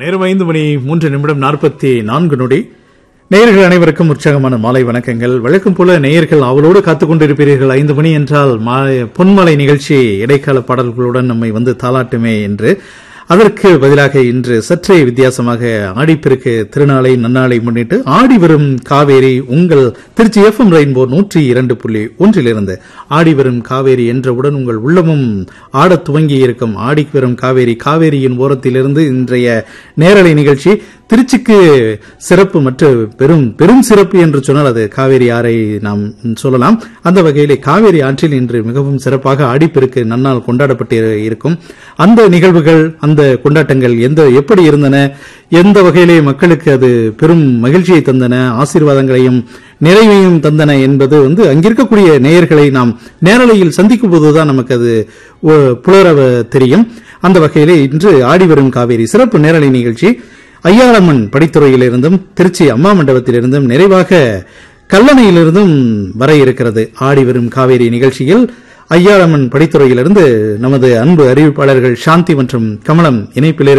நேரம் ஐந்து மணி மூன்று நிமிடம் நாற்பத்தி நான்கு நொடி நேயர்கள் அனைவருக்கும் உற்சாகமான மாலை வணக்கங்கள் வழக்கம் போல நேயர்கள் அவளோடு காத்துக் கொண்டிருப்பீர்கள் ஐந்து மணி என்றால் மா- பொன்மலை நிகழ்ச்சி இடைக்கால பாடல்களுடன் நம்மை வந்து தாளாட்டுமே என்று அதற்கு பதிலாக இன்று சற்றே வித்தியாசமாக ஆடிப்பெருக்கு திருநாளை நன்னாளை முன்னிட்டு ஆடி வரும் காவேரி உங்கள் திருச்சி எஃப்எம் ரெயின்போ நூற்றி இரண்டு புள்ளி ஒன்றிலிருந்து ஆடி வரும் காவேரி என்றவுடன் உங்கள் உள்ளமும் ஆடத் துவங்கி இருக்கும் ஆடி வரும் காவேரி காவேரியின் ஓரத்திலிருந்து இன்றைய நேரலை நிகழ்ச்சி திருச்சிக்கு சிறப்பு மற்ற பெரும் பெரும் சிறப்பு என்று சொன்னால் அது காவேரி ஆறை நாம் சொல்லலாம் அந்த வகையிலே காவேரி ஆற்றில் இன்று மிகவும் சிறப்பாக ஆடிப்பெருக்கு நன்னால் கொண்டாடப்பட்டு இருக்கும் அந்த நிகழ்வுகள் அந்த கொண்டாட்டங்கள் எந்த எப்படி இருந்தன எந்த வகையிலே மக்களுக்கு அது பெரும் மகிழ்ச்சியை தந்தன ஆசீர்வாதங்களையும் நிறைவையும் தந்தன என்பது வந்து அங்கிருக்கக்கூடிய நேயர்களை நாம் நேரலையில் சந்திக்கும் போதுதான் நமக்கு அது ஒ- புலர தெரியும் அந்த வகையிலே இன்று ஆடி வரும் காவேரி சிறப்பு நேரலை நிகழ்ச்சி ஐயாளம்மன் படித்துறையிலிருந்தும் திருச்சி அம்மா மண்டபத்திலிருந்தும் நிறைவாக கல்லணையிலிருந்தும் வர இருக்கிறது ஆடி வரும் காவேரி நிகழ்ச்சியில் ஐயாளம்மன் படித்துறையிலிருந்து நமது அன்பு அறிவிப்பாளர்கள் சாந்தி மற்றும் கமலம் இணைப்பில்